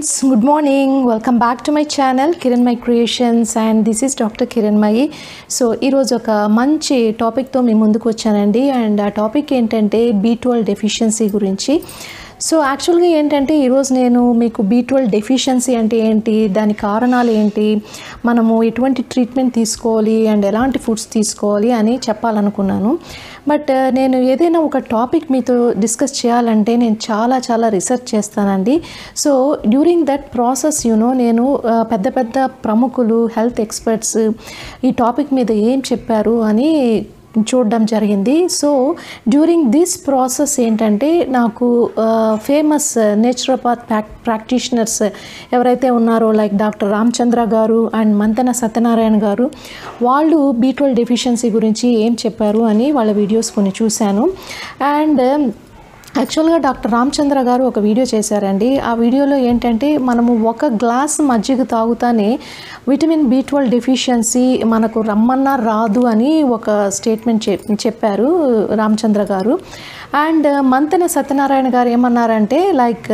friends good morning welcome back to my channel Kiranmayi creations and this is doctor Kiranmayi so ఈరోజు ఒక మంచి టాపిక్తో మీ ముందుకు వచ్చానండి అండ్ ఆ టాపిక్ ఏంటంటే బీ ట్వెల్వ్ డెఫిషియన్సీ గురించి సో యాక్చువల్గా ఏంటంటే ఈరోజు నేను మీకు బీ ట్వెల్వ్ డెఫిషియన్సీ అంటే ఏంటి దాని కారణాలు ఏంటి మనము ఎటువంటి ట్రీట్మెంట్ తీసుకోవాలి అండ్ ఎలాంటి ఫుడ్స్ తీసుకోవాలి అని చెప్పాలనుకున్నాను బట్ నేను ఏదైనా ఒక టాపిక్ మీతో డిస్కస్ చేయాలంటే నేను చాలా చాలా రీసెర్చ్ చేస్తానండి so during that process you know నేను ఆ, పెద్ద పెద్ద ప్రముఖులు హెల్త్ ఎక్స్పర్ట్స్ ఈ టాపిక్ మీద ఏం చెప్పారు అని చూడడం జరిగింది సో డ్యూరింగ్ దిస్ ప్రాసెస్ ఏంటంటే నాకు ఫేమస్ నేచురోపాత్ ప్రాక్ ప్రాక్టీషనర్స్ ఎవరైతే ఉన్నారో లైక్ డాక్టర్ రామచంద్ర గారు అండ్ మంతెన సత్యనారాయణ గారు వాళ్ళు బీ ట్వెల్వ్ డెఫిషియన్సీ గురించి ఏం చెప్పారు అని వాళ్ళ వీడియోస్ కొన్ని చూశాను అండ్ యాక్చువల్గా డాక్టర్ రామచంద్ర గారు ఒక వీడియో చేశారండి ఆ వీడియోలో ఏంటంటే మనము ఒక గ్లాస్ మజ్జిగ తాగుతానే విటమిన్ బి ట్వెల్వ్ డెఫిషియన్సీ మనకు రమ్మన్నా రాదు అని ఒక స్టేట్మెంట్ చెప్ చెప్పారు రామచంద్ర గారు అండ్ మంతెన సత్యనారాయణ గారు ఏమన్నారంటే లైక్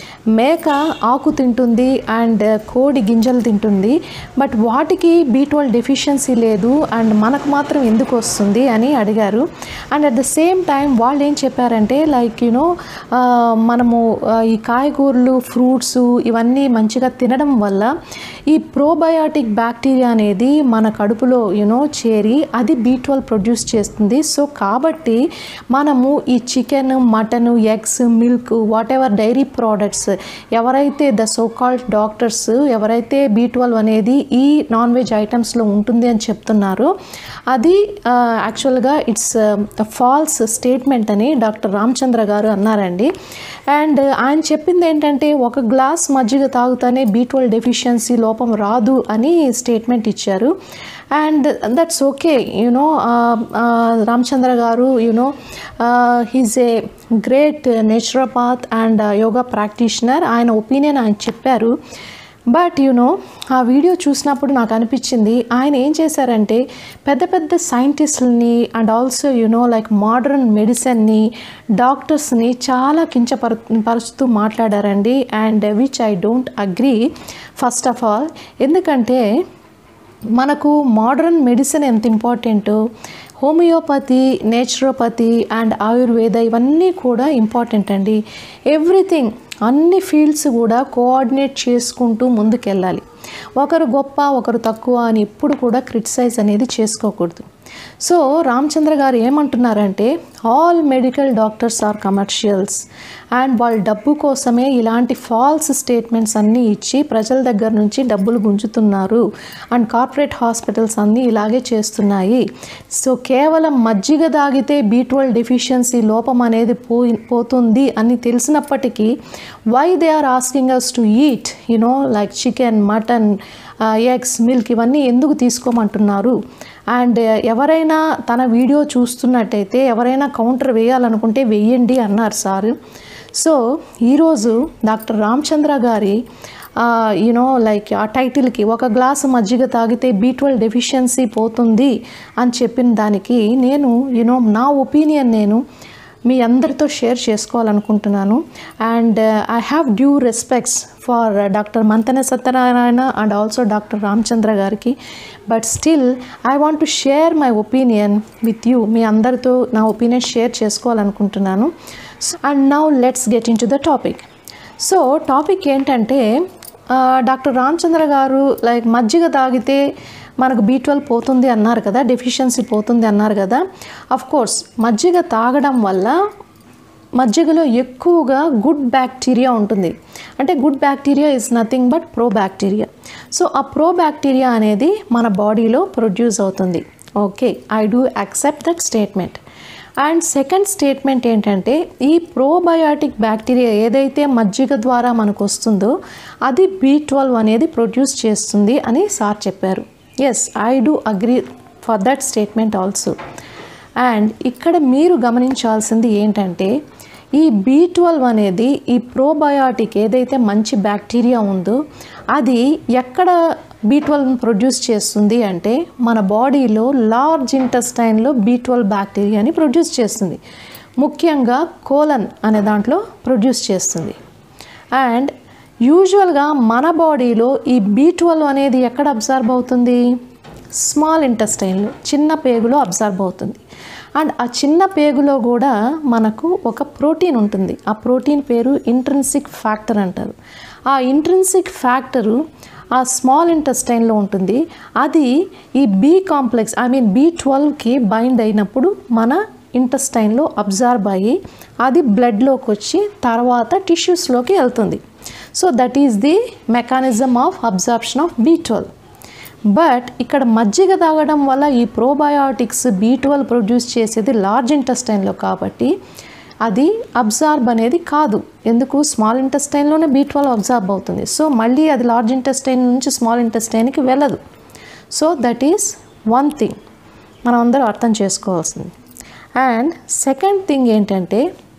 మేక ఆకు తింటుంది అండ్ కోడి గింజలు తింటుంది బట్ వాటికి బీ ట్వెల్వ్ డెఫిషియన్సీ లేదు అండ్ మనకు మాత్రం ఎందుకు వస్తుంది అని అడిగారు and at the same time వాళ్ళు ఏం చెప్పారంటే లైక్ యూనో మనము ఆ, ఈ కాయగూరలు ఫ్రూట్స్ ఇవన్నీ మంచిగా తినడం వల్ల ఈ ప్రోబయాటిక్ బ్యాక్టీరియా అనేది మన కడుపులో యూనో చేరి అది బీ ట్వెల్వ్ ప్రొడ్యూస్ చేస్తుంది సో కాబట్టి మనము ఈ chicken mutton eggs milk whatever dairy products ఎవరైతే ద సోకాల్డ్ డాక్టర్స్ ఎవరైతే బీ ట్వెల్వ్ అనేది ఈ నాన్ వెజ్ ఐటమ్స్లో ఉంటుంది అని చెప్తున్నారో అది యాక్చువల్గా ఇట్స్ ఫాల్స్ స్టేట్మెంట్ అని డాక్టర్ రామచంద్ర గారు అన్నారండి అండ్ ఆయన చెప్పింది ఏంటంటే ఒక గ్లాస్ మజ్జిగ తాగుతానే బీ ట్వెల్వ్ డెఫిషియన్సీ లోపం రాదు అని స్టేట్మెంట్ ఇచ్చారు and that's okay you know Ramachandra garu you know he's a great naturopath and yoga practitioner ఆయన ఒపీనియన్ ఆయన చెప్పారు బట్ యునో ఆ వీడియో చూసినప్పుడు నాకు అనిపించింది ఆయన ఏం చేశారంటే పెద్ద పెద్ద సైంటిస్టులని and also you know like modern మెడిసిన్ని డాక్టర్స్ని చాలా కించపరు పరుస్తూ మాట్లాడారండి and which I don't agree first of all ఎందుకంటే మనకు మోడర్న్ మెడిసిన్ ఎంత ఇంపార్టెంటో హోమియోపతి నేచురోపతి అండ్ ఆయుర్వేద ఇవన్నీ కూడా ఇంపార్టెంట్ అండి ఎవ్రీథింగ్ అన్ని ఫీల్డ్స్ కూడా కోఆర్డినేట్ చేసుకుంటూ ముందుకెళ్ళాలి ఒకరు గొప్ప ఒకరు తక్కువ అని ఎప్పుడు కూడా క్రిటిసైజ్ అనేది చేసుకోకూడదు సో రామచంద్ర గారు ఏమంటున్నారంటే all medical doctors are commercials and వాళ్ళ డబ్బు కోసమే ఇలాంటి ఫాల్స్ స్టేట్మెంట్స్ అన్నీ ఇచ్చి ప్రజల దగ్గర నుంచి డబ్బులు గుంజుతున్నారు అండ్ కార్పొరేట్ హాస్పిటల్స్ అన్నీ ఇలాగే చేస్తున్నాయి సో కేవలం మజ్జిగ తాగితే బీ ట్వెల్వ్ డెఫిషియన్సీ లోపం అనేది పోయి పోతుంది అని తెలిసినప్పటికీ why they are asking us to eat you know like chicken mutton eggs milk ఇవన్నీ ఎందుకు తీసుకోమంటున్నారు అండ్ ఎవరైనా తన వీడియో చూస్తున్నట్టయితే ఎవరైనా కౌంటర్ వేయాలనుకుంటే వెయ్యండి అన్నారు సార్ సో ఈరోజు డాక్టర్ రామచంద్ర గారి యూనో లైక్ ఆ టైటిల్కి ఒక గ్లాసు మజ్జిగ తాగితే బీ ట్వెల్వ్ డెఫిషియన్సీ పోతుంది అని చెప్పిన దానికి నేను యూనో నా ఒపీనియన్ నేను మీ అందరితో షేర్ చేసుకోవాలనుకుంటున్నాను and I have due respects for doctor Manthena Satyanarayana and also doctor Ramachandra గారికి but still I want to share my opinion with you మీ అందరితో నా ఒపీనియన్ షేర్ చేసుకోవాలనుకుంటున్నాను and now let's get into the topic so topic ఏంటంటే ఆ, doctor Ramachandra గారు like మజ్జిగ తాగితే మనకు బీ ట్వెల్వ్ పోతుంది అన్నారు కదా డెఫిషియన్సీ పోతుంది అన్నారు కదా అఫ్ కోర్స్ మజ్జిగ తాగడం వల్ల మజ్జిగలో ఎక్కువగా గుడ్ బ్యాక్టీరియా ఉంటుంది అంటే good bacteria is nothing but pro bacteria so ఆ ప్రో బ్యాక్టీరియా అనేది మన బాడీలో ప్రొడ్యూస్ అవుతుంది okay I do accept that statement and second statement ఏంటంటే ఈ ప్రోబయాటిక్ బ్యాక్టీరియా ఏదైతే మజ్జిగ ద్వారా మనకు వస్తుందో అది బీ ట్వెల్వ్ అనేది ప్రొడ్యూస్ చేస్తుంది అని సార్ చెప్పారు yes I do agree for that statement also and ఇక్కడ మీరు గమనించాల్సింది ఏంటంటే ఈ బీ ట్వెల్వ్ అనేది ఈ ప్రోబయాటిక్ ఏదైతే మంచి బ్యాక్టీరియా ఉందో అది ఎక్కడ బీ ట్వెల్వ్ని ప్రొడ్యూస్ చేస్తుంది అంటే మన బాడీలో లార్జ్ ఇంటెస్టైన్లో బీ ట్వెల్వ్ బ్యాక్టీరియాని ప్రొడ్యూస్ చేస్తుంది ముఖ్యంగా కోలన్ అనే దాంట్లో ప్రొడ్యూస్ చేస్తుంది అండ్ యూజువల్గా మన బాడీలో ఈ బీ ట్వెల్వ్ అనేది ఎక్కడ అబ్జర్వ్ అవుతుంది స్మాల్ ఇంటెస్టైన్లో చిన్న పేగులో అబ్జర్వ్ అవుతుంది అండ్ ఆ చిన్న పేగులో కూడా మనకు ఒక ప్రోటీన్ ఉంటుంది ఆ ప్రోటీన్ పేరు ఇంట్రెన్సిక్ ఫ్యాక్టర్ అంటారు ఆ ఇంట్రెన్సిక్ ఫ్యాక్టరు ఆ స్మాల్ ఇంటెస్టైన్లో ఉంటుంది అది ఈ B complex I mean B ట్వెల్వ్కి బైండ్ అయినప్పుడు మన ఇంటెస్టైన్లో అబ్జర్వ్ అయ్యి అది బ్లడ్లోకి వచ్చి తర్వాత టిష్యూస్లోకి వెళ్తుంది so that is the mechanism of absorption of B twelve but ఇక్కడ మజ్జిగ తాగడం వల్ల ఈ ప్రోబయోటిక్స్ బీ ట్వెల్వ్ ప్రొడ్యూస్ చేసేది లార్జ్ ఇంటెస్టైన్లో కాబట్టి అది అబ్జార్బ్ అనేది కాదు ఎందుకు స్మాల్ ఇంటెస్టైన్లోనే బీ ట్వెల్వ్ అబ్జార్బ్ అవుతుంది సో మళ్ళీ అది లార్జ్ ఇంటెస్టైన్ నుంచి స్మాల్ ఇంటెస్టైన్కి వెళ్ళదు so that is one thing మనం అందరం అర్థం చేసుకోవాల్సింది అండ్ సెకండ్ థింగ్ ఏంటంటే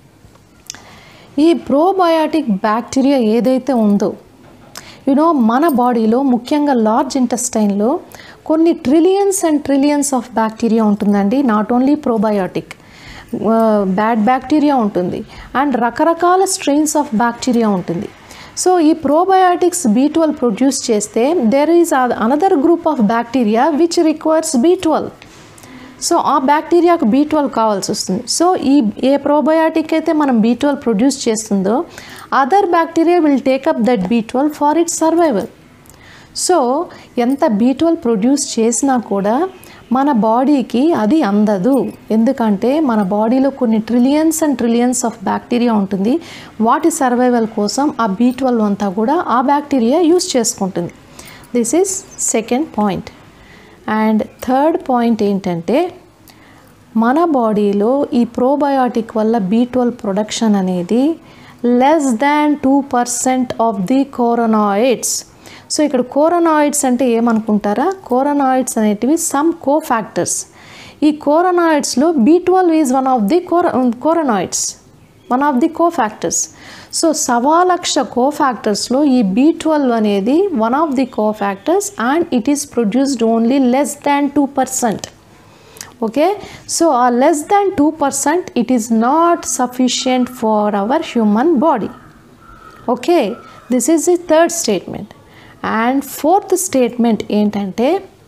ఈ ప్రోబయాటిక్ బ్యాక్టీరియా ఏదైతే ఉందో యునో మన బాడీలో ముఖ్యంగా లార్జ్ ఇంటెస్టైన్లో కొన్ని trillions and trillions of bacteria ఉంటుందండి not only probiotic bad bacteria ఉంటుంది అండ్ రకరకాల స్ట్రెయిన్స్ ఆఫ్ బ్యాక్టీరియా ఉంటుంది సో ఈ ప్రోబయాటిక్స్ బీ ట్వెల్వ్ ప్రొడ్యూస్ చేస్తే there is another group of bacteria which requires B twelve so ఆ బ్యాక్టీరియాకు బీ ట్వెల్వ్ కావాల్సి వస్తుంది సో ఈ ఏ ప్రోబయాటిక్ అయితే మనం బీ ట్వెల్వ్ ప్రొడ్యూస్ చేస్తుందో other bacteria will take up that B twelve for its survival so ఎంత బీ ట్వెల్వ్ ప్రొడ్యూస్ చేసినా కూడా మన బాడీకి అది అందదు ఎందుకంటే మన బాడీలో కొన్ని trillions and trillions of bacteria ఉంటుంది వాటి సర్వైవల్ కోసం ఆ బీ ట్వెల్వ్ అంతా కూడా ఆ బ్యాక్టీరియా యూస్ చేసుకుంటుంది this is second point and third point ఏంటంటే మన బాడీలో ఈ ప్రోబయాటిక్ వల్ల బీ ట్వెల్వ్ ప్రొడక్షన్ అనేది less than two percent of the corrinoids so ఇక్కడ కోరనాయిడ్స్ అంటే ఏమనుకుంటారా కోరనాయిడ్స్ అనేటివి సమ్ కో ఫ్యాక్టర్స్ ఈ కోరనాయిడ్స్లో B twelve is one of the కోర corrinoids one of the cofactors so సవా లక్ష కో ఫ్యాక్టర్స్లో ఈ బీ ట్వెల్వ్ అనేది one of the cofactors and it is produced only less than two percent okay so ఆ less than two percent it is not sufficient for our human body okay this is the third statement and fourth statement ఏంటంటే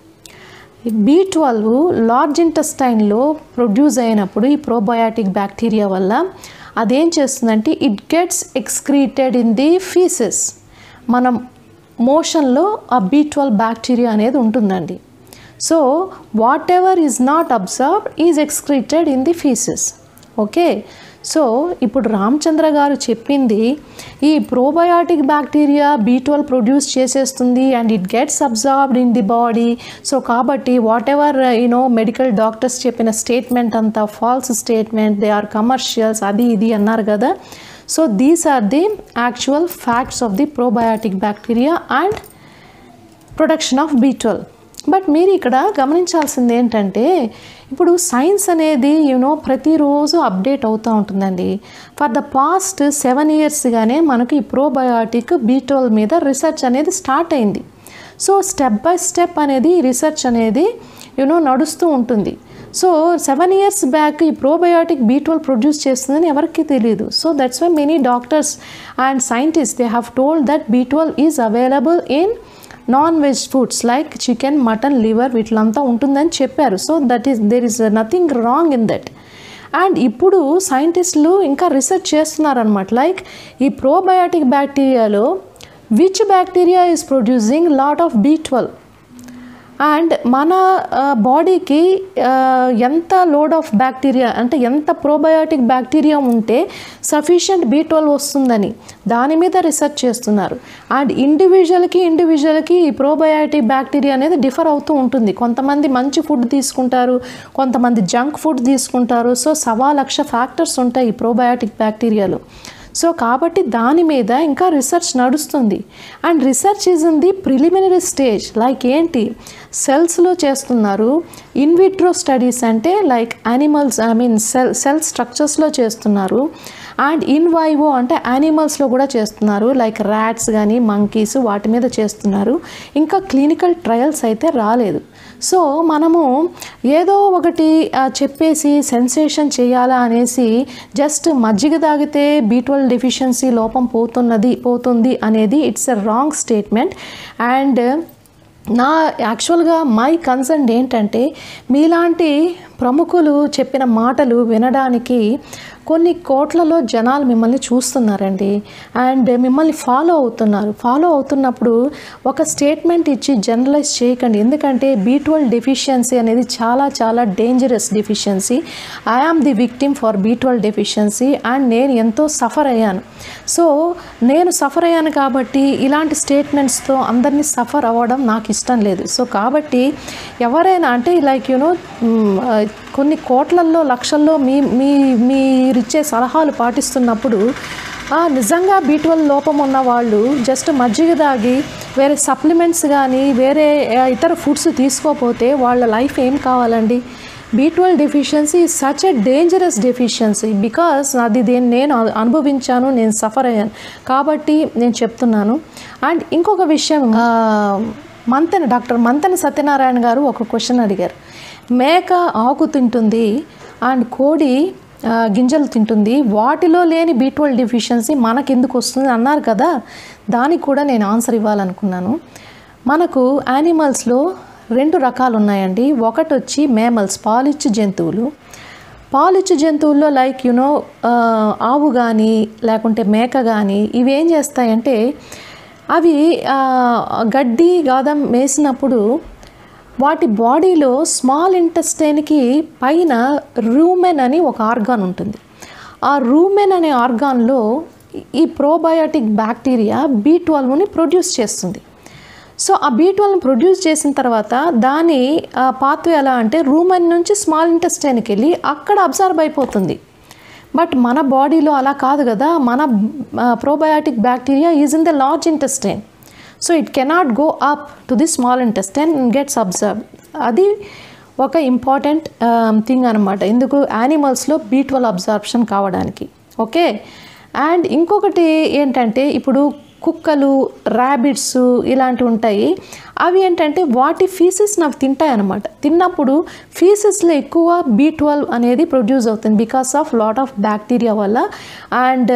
B twelve large ఇంటెస్టైన్లో produce అయినప్పుడు ఈ probiotic bacteria వల్ల అదేం చేస్తుందంటే it gets excreted in the feces మనం మోషన్లో ఆ B twelve bacteria అనేది ఉంటుందండి so whatever is not absorbed is excreted in the feces okay so ఇప్పుడు రామచంద్ర గారు చెప్పింది ఈ probiotic bacteria B twelve produce చేసేస్తుంది and it gets absorbed in the body so కాబట్టి whatever you know medical doctors చెప్పిన statement అంతా false statement they are commercials అది ఇది అన్నారు కదా so these are the actual facts of the probiotic bacteria and production of B twelve but మీరు ఇక్కడ గమనించాల్సింది ఏంటంటే ఇప్పుడు సైన్స్ అనేది యూనో ప్రతిరోజు అప్డేట్ అవుతూ ఉంటుందండి ఫర్ ద పాస్ట్ సెవెన్ ఇయర్స్గానే మనకు ఈ ప్రోబయాటిక్ బీటోల్ మీద రీసెర్చ్ అనేది స్టార్ట్ అయింది సో స్టెప్ బై స్టెప్ అనేది రీసెర్చ్ అనేది యూనో నడుస్తూ ఉంటుంది సో సెవెన్ ఇయర్స్ బ్యాక్ ఈ ప్రోబయోటిక్ బీ ట్వెల్వ్ ప్రొడ్యూస్ చేస్తుందని ఎవరికి తెలియదు so that's why many doctors and scientist they have told that B twelve is available in non veg foods like chicken mutton liver వీటిలంతా ఉంటుందని చెప్పారు so that is there is nothing wrong in that and ఇప్పుడు సైంటిస్టులు ఇంకా research చేస్తున్నారనమాట like ఈ probiotic బ్యాక్టీరియాలో which bacteria is producing lot of B twelve and మన బాడీకి ఎంత లోడ్ ఆఫ్ బ్యాక్టీరియా అంటే ఎంత ప్రోబయోటిక్ బ్యాక్టీరియా ఉంటే సఫిషియంట్ బీ ట్వెల్వ్ వస్తుందని దాని మీద రీసెర్చ్ చేస్తున్నారు అండ్ ఇండివిజువల్కి ఇండివిజువల్కి ఈ ప్రోబయోటిక్ బ్యాక్టీరియా అనేది డిఫర్ అవుతూ ఉంటుంది కొంతమంది మంచి ఫుడ్ తీసుకుంటారు కొంతమంది జంక్ ఫుడ్ తీసుకుంటారు సో సవా లక్ష ఫ్యాక్టర్స్ ఉంటాయి ఈ ప్రోబయోటిక్ బ్యాక్టీరియాలో సో కాబట్టి దాని మీద ఇంకా రీసెర్చ్ నడుస్తుంది and research is in the preliminary stage like ఏంటి సెల్స్లో చేస్తున్నారు ఇన్విట్రో స్టడీస్ అంటే like animals I mean cell cell స్ట్రక్చర్స్లో చేస్తున్నారు అండ్ ఇన్ వైవో అంటే యానిమల్స్లో కూడా చేస్తున్నారు లైక్ ర్యాట్స్ కానీ మంకీస్ వాటి మీద చేస్తున్నారు ఇంకా క్లినికల్ ట్రయల్స్ అయితే రాలేదు సో మనము ఏదో ఒకటి ఆ, చెప్పేసి సెన్సేషన్ చేయాలా అనేసి జస్ట్ మజ్జిగ తాగితే బీ ట్వెల్వ్ డెఫిషియన్సీ లోపం పోతున్నది పోతుంది అనేది it's a wrong statement and నా యాక్చువల్గా మై కన్సర్న్ ఏంటంటే మీలాంటి ప్రముఖులు చెప్పిన మాటలు వినడానికి కొన్ని కోట్లలో జనాలు మిమ్మల్ని చూస్తున్నారండి అండ్ మిమ్మల్ని ఫాలో అవుతున్నారు ఫాలో అవుతున్నప్పుడు ఒక స్టేట్మెంట్ ఇచ్చి జనరలైజ్ చేయకండి ఎందుకంటే బీ ట్వెల్వ్ డెఫిషియన్సీ అనేది చాలా చాలా dangerous deficiency I am the victim for B twelve deficiency and నేను ఎంతో సఫర్ అయ్యాను సో నేను సఫర్ అయ్యాను కాబట్టి ఇలాంటి స్టేట్మెంట్స్తో అందరినీ సఫర్ అవ్వడం నాకు ఇష్టం లేదు సో కాబట్టి ఎవరైనా అంటే లైక్ యూనో కొన్ని కోట్లల్లో లక్షల్లో మీ మీ మీరిచ్చే సలహాలు పాటిస్తున్నప్పుడు ఆ, నిజంగా బీ ట్వెల్వ్ లోపం ఉన్న వాళ్ళు జస్ట్ మజ్జిగ తాగి వేరే సప్లిమెంట్స్ కానీ వేరే ఆ, ఇతర ఫుడ్స్ తీసుకోపోతే వాళ్ళ లైఫ్ ఏం కావాలండి B twelve deficiency such a dangerous deficiency because అది దేని నేను అను- అనుభవించాను నేను సఫర్ అయ్యాను కాబట్టి నేను చెప్తున్నాను అండ్ ఇంకొక విషయం ఆ, మంతెన డాక్టర్ మంతెన సత్యనారాయణ గారు ఒక క్వశ్చన్ అడిగారు మేక ఆకు తింటుంది అండ్ కోడి ఆ, గింజలు తింటుంది వాటిలో లేని బీ ట్వెల్వ్ డెఫిషియన్సీ మనకెందుకు వస్తుంది అన్నారు కదా దానికి కూడా నేను ఆన్సర్ ఇవ్వాలనుకున్నాను మనకు యానిమల్స్లో రెండు రకాలు ఉన్నాయండి ఒకటి వచ్చి మేమల్స్ పాలిచ్చు జంతువులు పాలిచ్చు జంతువుల్లో లైక్ యునో ఆవు కానీ లేకుంటే మేక కానీ ఇవి ఏం చేస్తాయంటే అవి ఆ, గడ్డి గాదం మేసినప్పుడు వాటి బాడీలో స్మాల్ ఇంటెస్టైన్కి పైన రూమెన్ అని ఒక ఆర్గాన్ ఉంటుంది ఆ రూమెన్ అనే ఆర్గాన్లో ఈ ప్రోబయోటిక్ బ్యాక్టీరియా బీ ట్వెల్వ్ని ప్రొడ్యూస్ చేస్తుంది సో ఆ బీ ట్వెల్వ్ని ప్రొడ్యూస్ చేసిన తర్వాత దాని పాత్వే ఎలా అంటే రూమెన్ నుంచి స్మాల్ ఇంటెస్టైన్కి వెళ్ళి అక్కడ అబ్జర్వ్ అయిపోతుంది బట్ మన బాడీలో అలా కాదు కదా మన probiotic bacteria is in the large intestine so it cannot go up to the small intestine gets absorb అది ఒక ఇంపార్టెంట్ థింగ్ అనమాట ఎందుకు యానిమల్స్లో బీ ట్వెల్వ్ అబ్జార్ప్షన్ కావడానికి ఓకే అండ్ ఇంకొకటి ఏంటంటే ఇప్పుడు కుక్కలు ర్యాబిట్స్ ఇలాంటివి ఉంటాయి అవి ఏంటంటే వాటి ఫీసెస్ని అవి తింటాయి అనమాట తిన్నప్పుడు ఫీసెస్లో ఎక్కువ బీ ట్వెల్వ్ అనేది ప్రొడ్యూస్ అవుతుంది because of lot of bacteria వల్ల అండ్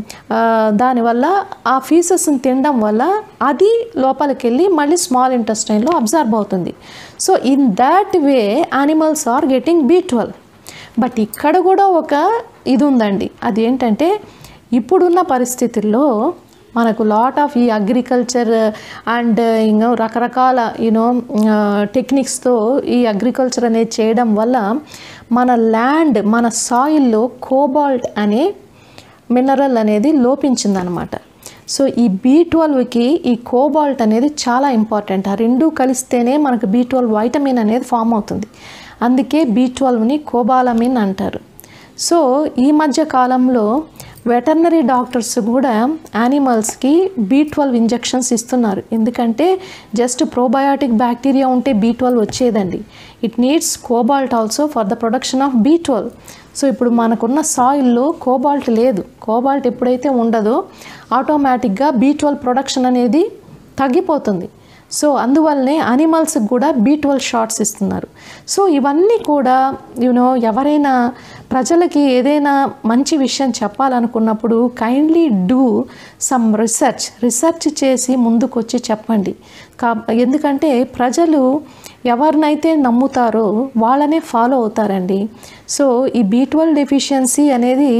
దానివల్ల ఆ ఫీసెస్ని తినడం వల్ల అది లోపలికి వెళ్ళి మళ్ళీ స్మాల్ ఇంటెస్టైన్లో అబ్జర్వ్ అవుతుంది so in that way animals are getting B twelve but ఇక్కడ కూడా ఒక ఇది ఉందండి అదేంటంటే ఇప్పుడున్న పరిస్థితుల్లో మనకు లాట్ ఆఫ్ ఈ అగ్రికల్చర్ అండ్ ఇంకా రకరకాల యూనో టెక్నిక్స్తో ఈ అగ్రికల్చర్ అనేది చేయడం వల్ల మన ల్యాండ్ మన సాయిల్లో కోబాల్ట్ అనే మినరల్ అనేది లోపించిందనమాట సో ఈ బీ ట్వెల్వ్కి ఈ కోబాల్ట్ అనేది చాలా ఇంపార్టెంట్ ఆ రెండు కలిస్తేనే మనకు బీ ట్వెల్వ్ వైటమిన్ అనేది ఫామ్ అవుతుంది అందుకే బీ ట్వెల్వ్ని కోబాలమిన్ అంటారు సో ఈ మధ్య కాలంలో వెటర్నరీ డాక్టర్స్ కూడా యానిమల్స్కి బీ ట్వెల్వ్ ఇంజెక్షన్స్ ఇస్తున్నారు ఎందుకంటే జస్ట్ ప్రోబయాటిక్ బ్యాక్టీరియా ఉంటే బీ ట్వెల్వ్ వచ్చేదండి it needs cobalt also for the production of B twelve so ఇప్పుడు మనకున్న సాయిల్లో కోబాల్ట్ లేదు కోబాల్ట్ ఎప్పుడైతే ఉండదో ఆటోమేటిక్గా బీ ట్వెల్వ్ ప్రొడక్షన్ అనేది తగ్గిపోతుంది సో అందువల్లనే అనిమల్స్కి కూడా బీ ట్వెల్వ్ షార్ట్స్ ఇస్తున్నారు సో ఇవన్నీ కూడా యూనో ఎవరైనా ప్రజలకి ఏదైనా మంచి విషయం చెప్పాలనుకున్నప్పుడు kindly do some research research చేసి ముందుకొచ్చి చెప్పండి కా ఎందుకంటే ప్రజలు ఎవరినైతే నమ్ముతారో వాళ్ళనే ఫాలో అవుతారండి సో ఈ బీ ట్వెల్వ్ డెఫిషియన్సీ అనేది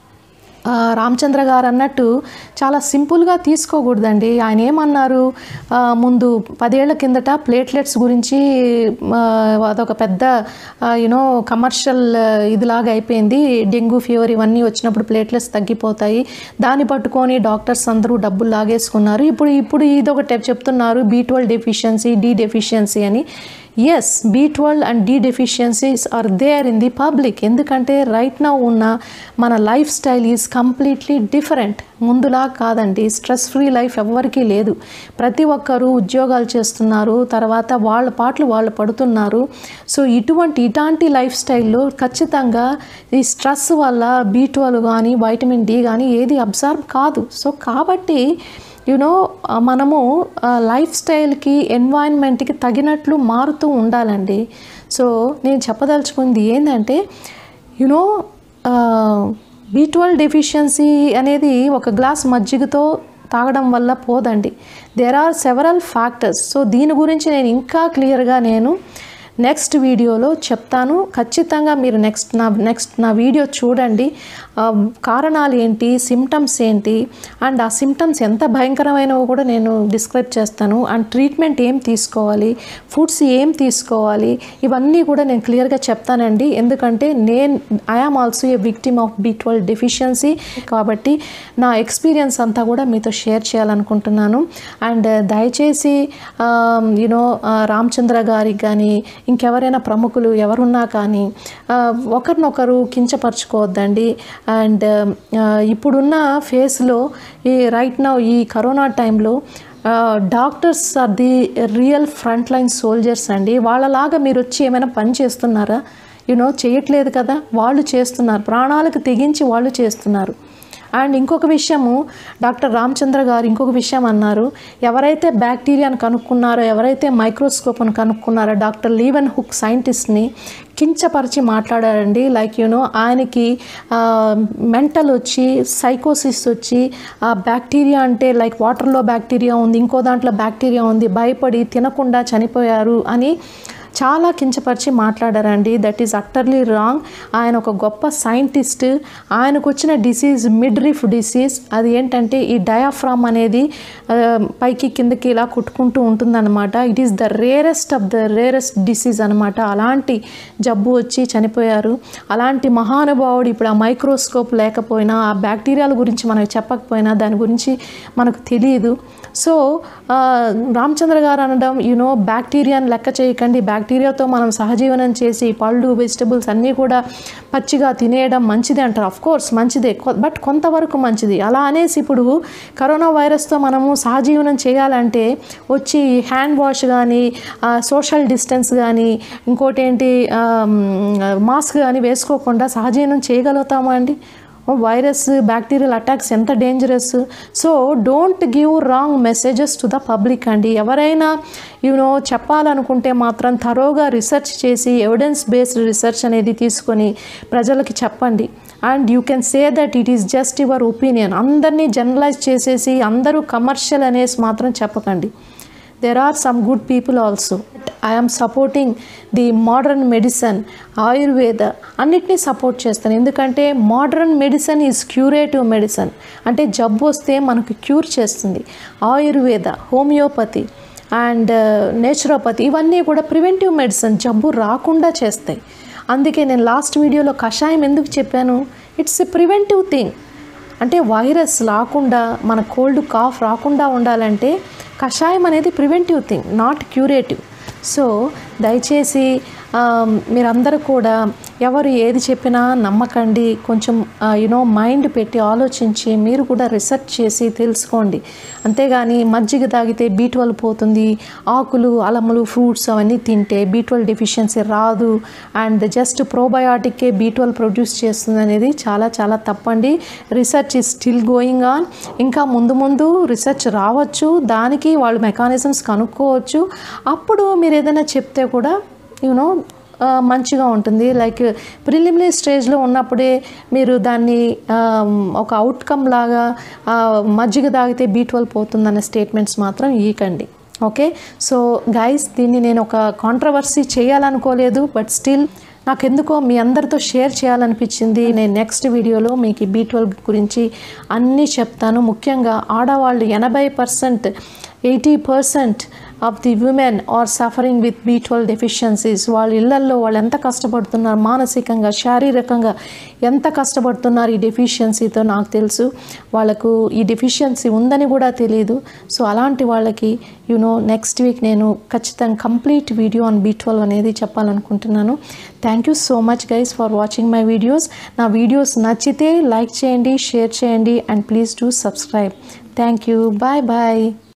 ఆ, రామచంద్ర గారు అన్నట్టు చాలా సింపుల్గా తీసుకోకూడదండి ఆయన ఏమన్నారు ఆ, ముందు పదేళ్ల కిందట ప్లేట్లెట్స్ గురించి ఆ, అదొక పెద్ద యూనో కమర్షియల్ ఇదిలాగా అయిపోయింది డెంగ్యూ ఫీవర్ ఇవన్నీ వచ్చినప్పుడు ప్లేట్లెట్స్ తగ్గిపోతాయి దాన్ని పట్టుకొని డాక్టర్స్ అందరూ డబ్బులు లాగేసుకున్నారు ఇప్పుడు ఇప్పుడు ఇదొకటి చెప్తున్నారు B twelve deficiency D deficiency అని yes B twelve and D deficiencies are there in the public ఎందుకంటే రైట్ నౌ ఉన్న మన lifestyle is completely different ముందులా కాదండి స్ట్రెస్ ఫ్రీ లైఫ్ ఎవ్వరికీ లేదు ప్రతి ఒక్కరూ ఉద్యోగాలు చేస్తున్నారు తర్వాత వాళ్ళ పాటలు వాళ్ళు పడుతున్నారు సో ఇటువంటి ఇలాంటి లైఫ్ స్టైల్లో ఖచ్చితంగా ఈ స్ట్రెస్ వల్ల బీ ట్వెల్వ్ కానీ వైటమిన్ డి కానీ ఏది అబ్జర్వ్ కాదు సో కాబట్టి యునో మనము లైఫ్ స్టైల్కి ఎన్వైరన్మెంట్కి తగినట్లు మారుతూ ఉండాలండి సో నేను చెప్పదలుచుకుంది ఏంటంటే యునో బీ ట్వెల్వ్ డెఫిషియన్సీ అనేది ఒక గ్లాస్ మజ్జిగతో తాగడం వల్ల పోదండి there are several factors so దీని గురించి నేను ఇంకా క్లియర్గా నేను నెక్స్ట్ వీడియోలో చెప్తాను ఖచ్చితంగా మీరు నెక్స్ట్ నా నెక్స్ట్ నా వీడియో చూడండి ఆ, కారణాలు ఏంటి సిమ్టమ్స్ ఏంటి అండ్ ఆ సిమ్టమ్స్ ఎంత భయంకరమైనవో కూడా నేను డిస్క్రైబ్ చేస్తాను అండ్ ట్రీట్మెంట్ ఏం తీసుకోవాలి ఫుడ్స్ ఏం తీసుకోవాలి ఇవన్నీ కూడా నేను క్లియర్గా చెప్తానండి ఎందుకంటే నేను I am also a victim of B twelve deficiency కాబట్టి నా ఎక్స్పీరియన్స్ అంతా కూడా మీతో షేర్ చేయాలనుకుంటున్నాను అండ్ దయచేసి యూనో రామచంద్ర గారికి కానీ ఇంకెవరైనా ప్రముఖులు ఎవరున్నా కానీ ఆ, ఒకరినొకరు కించపరచుకోవద్దండి అండ్ ఇప్పుడున్న ఫేస్లో ఈ రైట్ నౌ ఈ కరోనా టైంలో doctors are the real front line soldiers అండి వాళ్ళలాగా మీరు వచ్చి ఏమైనా పని చేస్తున్నారా యూనో చేయట్లేదు కదా వాళ్ళు చేస్తున్నారు ప్రాణాలకు తెగించి వాళ్ళు చేస్తున్నారు అండ్ ఇంకొక విషయము డాక్టర్ రామచంద్ర గారు ఇంకొక విషయం అన్నారు ఎవరైతే బ్యాక్టీరియాను కనుక్కున్నారో ఎవరైతే మైక్రోస్కోప్ను కనుక్కున్నారో డాక్టర్ లీవెన్ హుక్ సైంటిస్ట్ని కించపరిచి మాట్లాడారండి లైక్ యూనో ఆయనకి మెంటల్ వచ్చి సైకోసిస్ వచ్చి ఆ బ్యాక్టీరియా అంటే లైక్ వాటర్లో బ్యాక్టీరియా ఉంది ఇంకో దాంట్లో బ్యాక్టీరియా ఉంది భయపడి తినకుండా చనిపోయారు అని చాలా కించపరిచి మాట్లాడారండి దట్ ఈస్ అట్టర్లీ రాంగ్ ఆయన ఒక గొప్ప సైంటిస్ట్ ఆయనకు వచ్చిన డిసీజ్ మిడ్ రిఫ్ డిసీజ్ అది ఏంటంటే ఈ డయాఫ్రామ్ అనేది ఆ, పైకి కిందకి ఇలా కుట్టుకుంటూ ఉంటుందన్నమాట it is the rarest of the rarest disease అనమాట అలాంటి జబ్బు వచ్చి చనిపోయారు అలాంటి మహానుభావుడు ఇప్పుడు ఆ మైక్రోస్కోప్ లేకపోయినా ఆ బ్యాక్టీరియాల గురించి మనకు చెప్పకపోయినా దాని గురించి మనకు తెలియదు సో ఆ, రామచంద్ర గారు అనడం యూనో బ్యాక్టీరియాని లెక్క చేయకండి బ్యాక్టీరియాతో మనం సహజీవనం చేసి పళ్ళు వెజిటబుల్స్ అన్నీ కూడా పచ్చిగా తినేయడం మంచిది అంటారు అఫ్ కోర్స్ మంచిదే కొ- బట్ కొంతవరకు మంచిది అలా అనేసి ఇప్పుడు కరోనా వైరస్తో మనము సహజీవనం చేయాలంటే వచ్చి హ్యాండ్ వాష్ కానీ సోషల్ డిస్టెన్స్ కానీ ఇంకోటి ఏంటి మాస్క్ కానీ వేసుకోకుండా సహజీవనం చేయగలుగుతామా అండి వైరస్ బ్యాక్టీరియల్ అటాక్స్ ఎంత dangerous so don't give wrong messages to the public అండి ఎవరైనా యూనో చెప్పాలనుకుంటే మాత్రం తరోగా రీసెర్చ్ చేసి ఎవిడెన్స్ బేస్డ్ రీసెర్చ్ అనేది తీసుకొని ప్రజలకి చెప్పండి and you can say that it is just your opinion అందరినీ జనరలైజ్ చేసేసి అందరూ కమర్షియల్ అనేసి మాత్రం చెప్పకండి there are some good people also i am supporting the modern medicine Ayurveda అన్నిటినీ సపోర్ట్ చేస్తాను ఎందుకంటే modern medicine is curative medicine అంటే జబ్బు వస్తే మనకు క్యూర్ చేస్తుంది ఆయుర్వేద హోమియోపతి అండ్ నేచురోపతి ఇవన్నీ కూడా ప్రివెంటివ్ మెడిసిన్ జబ్బు రాకుండా చేస్తాయి అందుకే నేను లాస్ట్ వీడియోలో కషాయం ఎందుకు చెప్పాను ఇట్స్ ఎ ప్రివెంటివ్ థింగ్ అంటే వైరస్ రాకుండా మన కోల్డ్ కాఫ్ రాకుండా ఉండాలంటే కషాయం అనేది preventive thing not curative so దయచేసి ఆ, మీరందరూ కూడా ఎవరు ఏది చెప్పినా నమ్మకండి కొంచెం యునో మైండ్ పెట్టి ఆలోచించి మీరు కూడా రీసెర్చ్ చేసి తెలుసుకోండి అంతేగాని మజ్జిగ తాగితే బీ ట్వెల్వ్ పోతుంది ఆకులు అలములు ఫ్రూట్స్ అవన్నీ తింటే బీ ట్వెల్వ్ డెఫిషియన్సీ రాదు అండ్ జస్ట్ ప్రోబయాటిక్కే బీ ట్వెల్వ్ ప్రొడ్యూస్ చేస్తుంది అనేది చాలా చాలా తప్పండి research is still going on ఇంకా ముందు ముందు రీసెర్చ్ రావచ్చు దానికి వాళ్ళు మెకానిజమ్స్ కనుక్కోవచ్చు అప్పుడు మీరు ఏదైనా చెప్తే కూడా యూనో మంచిగా ఉంటుంది లైక్ ప్రిలిమినరీ స్టేజ్లో ఉన్నప్పుడే మీరు దాన్ని ఆ, ఒక అవుట్కమ్ లాగా ఆ, మజ్జిగ తాగితే బీ ట్వెల్వ్ పోతుందనే స్టేట్మెంట్స్ మాత్రం ఈకండి ఓకే సో గైస్ దీన్ని నేను ఒక కాంట్రవర్సీ చేయాలనుకోలేదు బట్ స్టిల్ నాకెందుకో మీ అందరితో షేర్ చేయాలనిపించింది నేను నెక్స్ట్ వీడియోలో మీకు బీ ట్వెల్వ్ గురించి అన్నీ చెప్తాను ముఖ్యంగా ఆడవాళ్ళు ఎనభై percent eighty percent of the women are suffering with B twelve deficiencies వాళ్ళ ఇళ్లల్లో వాళ్ళు ఎంత కష్టపడుతున్నారు మానసికంగా శారీరకంగా ఎంత కష్టపడుతున్నారు ఈ డెఫిషియన్సీతో నాకు తెలుసు వాళ్ళకు ఈ డెఫిషియన్సీ ఉందని కూడా తెలియదు సో అలాంటి వాళ్ళకి యునో నెక్స్ట్ వీక్ నేను ఖచ్చితంగా complete video on B twelve అనేది చెప్పాలనుకుంటున్నాను thank you so much guys for watching my videos నా వీడియోస్ నచ్చితే లైక్ చేయండి షేర్ చేయండి and please do subscribe thank you bye bye